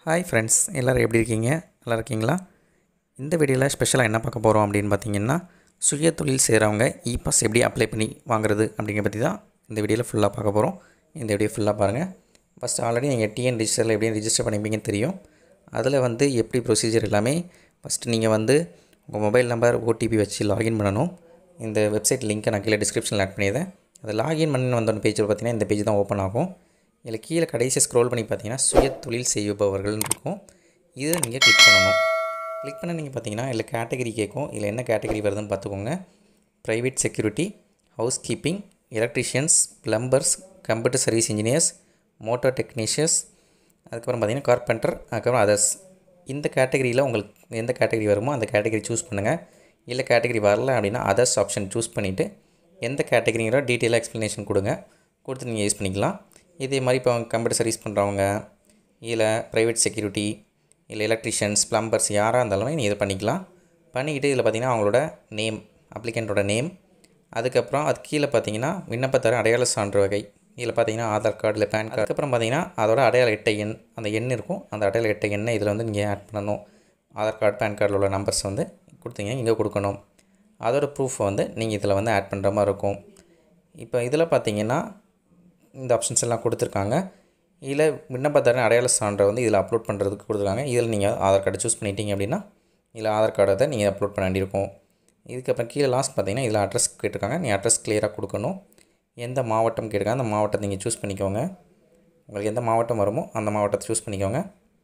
hi friends எல்லோரும் எப்படி இருக்கீங்க நல்லா இருக்கீங்களா இந்த வீடியோவில் ஸ்பெஷலாக என்ன பார்க்க போகிறோம் அப்படின்னு பார்த்தீங்கன்னா சுய தொழில் செய்கிறவங்க இ பாஸ் எப்படி அப்ளை பண்ணி வாங்குறது அப்படிங்கிற பற்றி தான் இந்த வீடியோவில் ஃபுல்லாக பார்க்க போகிறோம் இந்த வீடியோ ஃபுல்லாக பாருங்கள் ஃபஸ்ட் ஆல்ரெடி நீங்கள் டிஎன் ரிஜிஸ்டரில் எப்படி ரிஜிஸ்டர் பண்ணிப்பீங்கன்னு தெரியும் அதில் வந்து எப்படி ப்ரொசீஜர் எல்லாமே ஃபஸ்ட்டு நீங்கள் வந்து உங்கள் மொபைல் நம்பர் ஓடிபி வச்சு லாகின் பண்ணணும் இந்த வெப்சைட் லிங்க்கை நான் கீழே டிஸ்கிரிப்ஷனில் ஆட் பண்ணிடுறேன் அதை லாகின் பண்ணி வந்த பேஜில் பார்த்தீங்கன்னா இந்த பேஜ் தான் ஓப்பன் ஆகும் இதில் கீழே கடைசி ஸ்க்ரோல் பண்ணி பார்த்தீங்கன்னா சுய தொழில் செய்பவர்கள்னு இருக்கும் இதை நீங்கள் கிளிக் பண்ணணும் கிளிக் பண்ண நீங்கள் பார்த்தீங்கன்னா இதில் கேட்டகரி கேட்கும் இதில் என்ன கேட்டகரி வருதுன்னு பார்த்துக்கோங்க private security house keeping electricians plumbers computer service engineers motor technicians அதுக்கப்புறம் பார்த்தீங்கன்னா கார்பெண்டர் அதுக்கப்புறம் அதர்ஸ் இந்த கேட்டகரியில் உங்களுக்கு எந்த கேட்டகரி வருமோ அந்த கேட்டகரி சூஸ் பண்ணுங்கள் இல்லை கேட்டகரி வரல அப்படின்னா அதர்ஸ் ஆப்ஷன் சூஸ் பண்ணிவிட்டு எந்த கேட்டகரிங்கிற டீட்டெயிலாக எக்ஸ்ப்ளனேஷன் கொடுங்க கொடுத்து நீங்கள் யூஸ் பண்ணிக்கலாம் இதே மாதிரி இப்போ கம்ப்யூட்டர் சர்வீஸ் பண்ணுறவங்க இல்லை ப்ரைவேட் செக்யூரிட்டி இல்லை எலக்ட்ரிஷியன்ஸ் ப்ளம்பர்ஸ் யாராக இருந்தாலுமே நீங்கள் இதை பண்ணிக்கலாம் பண்ணிக்கிட்டு இதில் பார்த்தீங்கன்னா அவங்களோட நேம் அப்ளிகண்ட்டோட நேம் அதுக்கப்புறம் அது கீழே பார்த்தீங்கன்னா விண்ணப்பத்தர அடையாள சான்று வகை இதில் பார்த்தீங்கன்னா ஆதார் கார்டு இல்லை பேன் கார்டு அதுக்கப்புறம் பார்த்தீங்கன்னா அதோட அடையாள அட்டை எண் அந்த எண் இருக்கும் அந்த அடையாள அட்டை எண்ணை இதில் வந்து நீங்கள் ஆட் பண்ணணும் ஆதார் கார்டு பேன் கார்டில் உள்ள நம்பர்ஸ் வந்து கொடுத்தீங்க இங்கே கொடுக்கணும் அதோட ப்ரூஃப் வந்து நீங்கள் இதில் வந்து ஆட் பண்ணுற மாதிரி இருக்கும் இப்போ இதில் பார்த்தீங்கன்னா இந்த ஆப்ஷன்ஸ் எல்லாம் கொடுத்துருக்காங்க இதில் விண்ணப்பதாரன் அடையாள சான்றை வந்து இதில் அப்லோட் பண்ணுறதுக்கு கொடுத்துருக்காங்க இதில் நீங்கள் ஆதார் கார்டை சூஸ் பண்ணிட்டீங்க அப்படின்னா இதில் ஆதார் கார்டை தான் நீங்கள் அப்லோட் பண்ண வேண்டியிருக்கும் இதுக்கப்புறம் கீழே லாஸ்ட் பார்த்தீங்கன்னா இதில் அட்ரஸ் கேட்டிருக்காங்க நீ அட்ரஸ் கிளியராக கொடுக்கணும் எந்த மாவட்டம் கேட்டிருக்காங்க அந்த மாவட்டத்தை நீங்கள் சூஸ் பண்ணிக்கோங்க உங்களுக்கு எந்த மாவட்டம் வருமோ அந்த மாவட்டத்தை சூஸ் பண்ணிக்கோங்க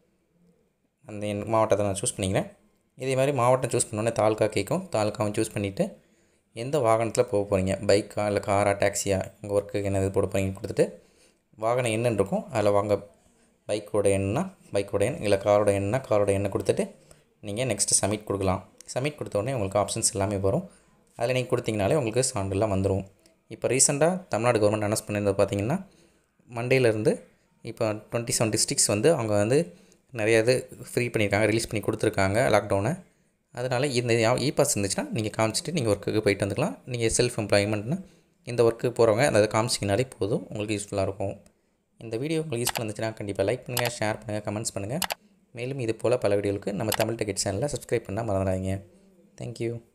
அந்த என் மாவட்டத்தை நான் சூஸ் பண்ணிக்கிறேன் இதே மாதிரி மாவட்டம் சூஸ் பண்ணோன்னே தாலுக்கா கேட்கும் தாலுக்காவும் சூஸ் பண்ணிவிட்டு எந்த வாகனத்தில் போக போகிறீங்க பைக்கா இல்லை காரா டாக்ஸியா உங்கள் ஒர்க்குக்கு என்னது போட போகிறீங்கன்னு கொடுத்துட்டு வாகனம் என்னன்னு இருக்கும் அதில் வாங்க பைக்கோட எண்ணா பைக்கோட எண் இல்லை காரோட எண்ணா காரோட எண்ணை கொடுத்துட்டு நீங்கள் நெக்ஸ்ட்டு சப்மிட் கொடுக்கலாம் சப்மிட் கொடுத்த உடனே உங்களுக்கு ஆப்ஷன்ஸ் எல்லாமே வரும் அதில் நீங்கள் கொடுத்தீங்கனாலே உங்களுக்கு சான்றுலாம் வந்துடும் இப்போ ரீசெண்டாக தமிழ்நாடு கவர்மெண்ட் அனௌன்ஸ் பண்ணியிருந்தது பார்த்தீங்கன்னா மண்டேலேருந்து இப்போ டுவெண்ட்டி செவன் டிஸ்ட்ரிக்ஸ் வந்து அவங்க வந்து நிறைய இது ஃப்ரீ பண்ணியிருக்காங்க ரிலீஸ் பண்ணி கொடுத்துருக்காங்க லாக்டவுனை அதனால் இந்த இ பாஸ் இருந்துச்சுன்னா நீங்கள் காமிச்சிட்டு நீங்கள் ஒர்க்குக்கு போயிட்டு வந்துக்கலாம் நீங்கள் செல்ஃப் எம்ப்ளாய்மெண்ட்னா இந்த ஒர்க்கு போகிறவங்க அதை காமிச்சிங்கனாலே போதும் உங்களுக்கு யூஸ்ஃபுல்லாக இருக்கும் இந்த வீடியோ உங்களுக்கு யூஸ்ஃபுல் இருந்துச்சுன்னா கண்டிப்பாக லைக் பண்ணுங்கள் ஷேர் பண்ணுங்கள் கமெண்ட்ஸ் பண்ணுங்கள் மேலும் இது போல் பல வீடியோவுக்கு நம்ம தமிழ் டிக்கெட் சேனலில் சப்ஸ்கிரைப் பண்ணால் மறந்துடாதீங்க தேங்க்யூ